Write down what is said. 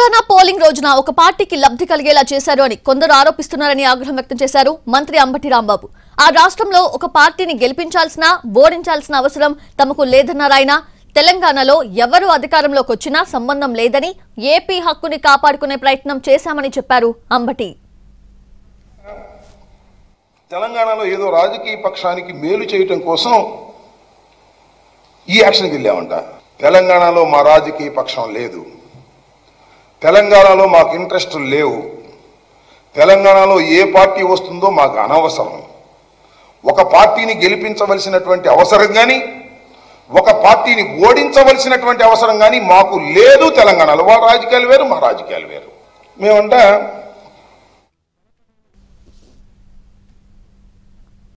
Telangana polling రోజున ఒక పార్టీకి లబ్ధి కలిగేలా చేశారు అని కొందరు ఆరోపిస్తున్నారని ఆగ్రహం వ్యక్తం చేశారు మంత్రి అంబటి రాంబాబు ఆ రాష్ట్రంలో ఒక పార్టీని గెలిపించాల్సిన ఓడించాల్సిన అవసరం తమకు లేదన్నారు ఆయన తెలంగాణలో ఎవరు అధికారంలోకి వచ్చినా సంబంధం లేదని ఏపీ హక్కుని కాపాడుకునే ప్రయత్నం చేశామని చెప్పారు అంబటి తెలంగాణలో ఏదో రాజకీయ పక్షానికి మేలు చేయటం కోసం ఈ యాక్షన్కి వెళ్ళామంట తెలంగాణలో మా రాజకీయ పక్షం లేదు తెలంగాణలో మాకు ఇంట్రెస్ట్ లేవు తెలంగాణలో ఏ పార్టీ వస్తుందో మాకు అనవసరం ఒక పార్టీని గెలిపించవలసినటువంటి అవసరం కానీ ఒక పార్టీని ఓడించవలసినటువంటి అవసరం కానీ మాకు లేదు తెలంగాణలో వాళ్ళ రాజకీయాలు వేరు మా రాజకీయాలు వేరు మేమంట